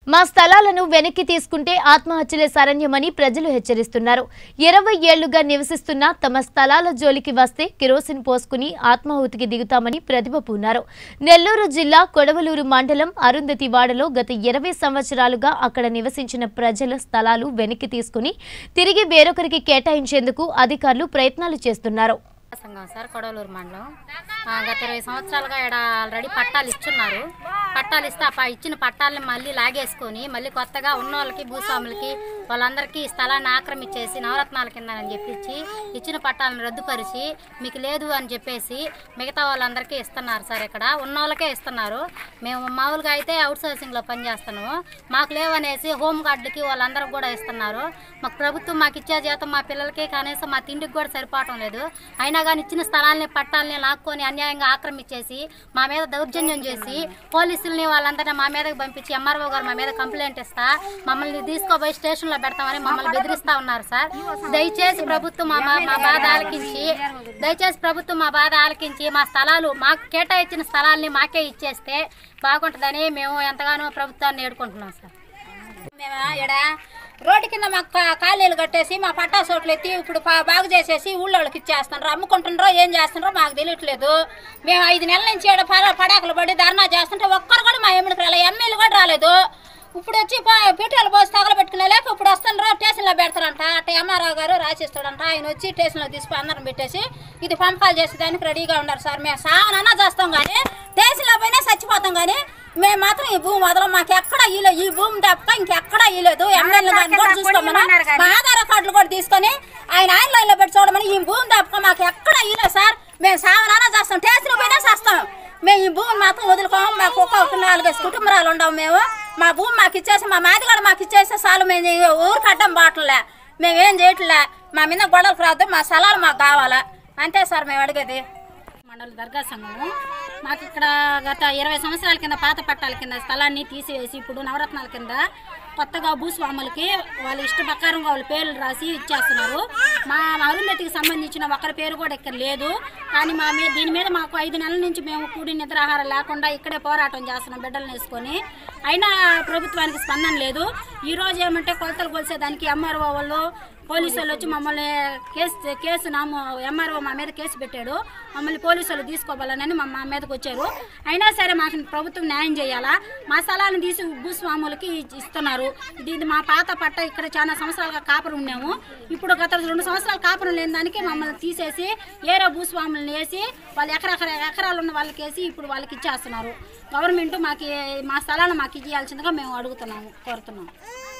మా స్థలాలను వెనక్కి తీసుకుంటే ఆత్మహత్యలే శరణ్యమని ప్రజలు హెచ్చరిస్తున్నారు ఇరవై ఏళ్లుగా నివసిస్తున్న తమ స్థలాల జోలికి వస్తే కిరోసిన్ పోసుకుని ఆత్మాహుతికి దిగుతామని ప్రతిభ పూన్నారు నెల్లూరు జిల్లా కొడవలూరు మండలం అరుంధతి వాడలో గత ఇరవై సంవత్సరాలుగా అక్కడ నివసించిన ప్రజల స్థలాలు వెనక్కి తీసుకుని తిరిగి వేరొకరికి కేటాయించేందుకు అధికారులు ప్రయత్నాలు చేస్తున్నారు సంఘం సార్ కొడవలూరు మండలం ఆ, గత ఇరవై సంవత్సరాలుగా ఇక్కడ ఆల్రెడీ పట్టాలు ఇచ్చున్నారు పట్టాలు ఇస్తే ఆ ప- ఇచ్చిన పట్టాలని మళ్ళీ లాగేసుకొని మళ్ళీ కొత్తగా ఉన్న వాళ్ళకి భూస్వాములకి వాళ్ళందరికీ ఈ స్థలాన్ని ఆక్రమించేసి నవరత్నాల కింద అని చెప్పించి ఇచ్చిన పట్టాలను రద్దుపరిచి మీకు లేదు అని చెప్పేసి మిగతా వాళ్ళందరికీ ఇస్తున్నారు సార్ ఇక్కడ ఉన్న వాళ్ళకే ఇస్తున్నారు మేము మామూలుగా అయితే అవుట్ సోర్సింగ్లో పనిచేస్తున్నాము మాకు లేవనేసి హోమ్ గార్డులకి వాళ్ళందరికి కూడా ఇస్తున్నారు మాకు ప్రభుత్వం మాకు ఇచ్చే జీతం మా పిల్లలకి కనీసం మా తిండికి కూడా సరిపోవటం లేదు అయినా కానీ ఇచ్చిన స్థలాల్ని పట్టాలని లాక్కొని అన్యాయంగా ఆక్రమించేసి మా మీద దౌర్జన్యం చేసి పోలీసుల్ని వాళ్ళందరినీ మా మీదకి పంపించి ఎంఆర్ఓ గారు మా మీద కంప్లైంట్ ఇస్తా మమ్మల్ని తీసుకోపోయి స్టేషన్లో పెడతామని మమ్మల్ని బెదిరిస్తా ఉన్నారు సార్ దయచేసి ప్రభుత్వం మా మా- మా బాధ ఆలకించి దయచేసి ప్రభుత్వం మా బాధ ఆలకించి మా స్థలాలు మాకు కేటాయించిన స్థలాల్ని మాకే ఇచ్చేస్తే బాగుంటుందని మేము ఎంతగానో ప్రభుత్వాన్ని ఏడుకుంటున్నాం సార్ మేము ఈడ రోడ్డు కింద మాకు కా- ఖాళీలు కట్టేసి మా పట్టా చోట్లు ఎత్తి ఇప్పుడు పా- బాగు చేసేసి ఊళ్ళోళ్ళకి ఇచ్చేస్తున్నారు అమ్ముకుంటున్నారో ఏం చేస్తున్నారో మాకు తెలియట్లేదు మేము ఐదు నెలల నుంచి ఈడ పడ- పడాకులు పడి ధర్నా చేస్తుంటే ఒక్కరు కూడా మా ఎమ్మెల్యేకి రాలేదు ఎమ్మెల్యే కూడా రాలేదు ఇప్పుడు వచ్చి ప- పెట్రోల్ పోసి తగలబెట్టుకునే లేక ఇప్పుడు వస్తున్నారు స్టేషన్లో పెడతారంట అట్ట ఎంఆర్ఓ గారు రాసిస్తాడంట ఆయన వచ్చి స్టేషన్లో తీసుకుని అందరం పెట్టేసి ఇది పంపాలు చేసేదానికి రెడీగా ఉన్నారు సార్ మేము సావనన్నా చేస్తాం కానీ స్టేషన్లో పోయినా చచ్చిపోతాం కానీ మేము మాత్రం ఈ భూమి వదలం మాకు ఎక్కడ ఇలేదు ఈ భూమి తప్ప ఇంకెక్కడా ఇలేదు ఎమ్మెల్యే గారిని కూడా చూసుకోమని మా ఆధార్ కార్డులు కూడా తీసుకొని ఆయన ఆన్లైన్ లో పెట్టి చూడమని ఈ భూమి తప్ప మాకు ఎక్కడ ఇలేదు సార్ మేము సావనానా చేస్తాం స్టేషన్ పోయినా చేస్తాం మేము ఈ భూమిని మాత్రం వదులుకోము మాకు ఒక్కొక్క నాలుగైదు కుటుంబాలు ఉండవు మేము మా భూమి మాకు ఇచ్చేసి మా మాది కూడా మాకు ఇచ్చేస్తే చాలు మేము ఈ ఊరికి అడ్డం బాటలే మేమేం చేయట్లే మా మీద గొడవలకు రాదు మా స్థలాలు మాకు కావాలా అంతే సార్ మేము అడిగేది మండలి దర్గా సంఘము మాకు ఇక్కడ గత ఇరవై సంవత్సరాల కింద పాత పట్టాల కింద స్థలాన్ని తీసివేసి ఇప్పుడు నవరత్నాల కింద కొత్తగా భూస్వాములకి వాళ్ళ ఇష్ట ప్రకారంగా వాళ్ళ పేర్లు రాసి ఇచ్చేస్తున్నారు మా అరుంధతికి సంబంధించిన ఒకరి పేరు కూడా ఇక్కడ లేదు కానీ మా మీద దీని మీద మాకు ఐదు నెలల నుంచి మేము కూడి నిద్రాహారం లేకుండా ఇక్కడే పోరాటం చేస్తున్నాం బిడ్డలను వేసుకొని అయినా ప్రభుత్వానికి స్పందన లేదు ఈ రోజు ఏమంటే కొలతలు కొలిసేదానికి ఎంఆర్ఓ వాళ్ళు పోలీసు వాళ్ళు వచ్చి మమ్మల్ని కేసు కేసు నాము ఎంఆర్ఓ మా మీద కేసు పెట్టాడు మమ్మల్ని పోలీసు వాళ్ళు తీసుకోవాలని మా మా మీదకి వచ్చారు అయినా సరే మాకు ప్రభుత్వం న్యాయం చేయాలా మా స్థలాలను తీసి భూస్వాములకి ఇస్తున్నారు ఇది ఇది మా పాత పట్ట ఇక్కడ చాలా సంవత్సరాలుగా కాపురం ఉన్నాము ఇప్పుడు గత రెండు సంవత్సరాలు కాపురం లేని దానికి మమ్మల్ని తీసేసి ఏరో భూస్వాములను వేసి వాళ్ళు ఎకరెకర ఎకరాలు ఉన్న వాళ్ళకి వేసి ఇప్పుడు వాళ్ళకి ఇచ్చేస్తున్నారు గవర్నమెంట్ మాకు మా స్థలాన్ని మాకు ఇవ్వాల్సిందిగా మేము అడుగుతున్నాము కోరుతున్నాము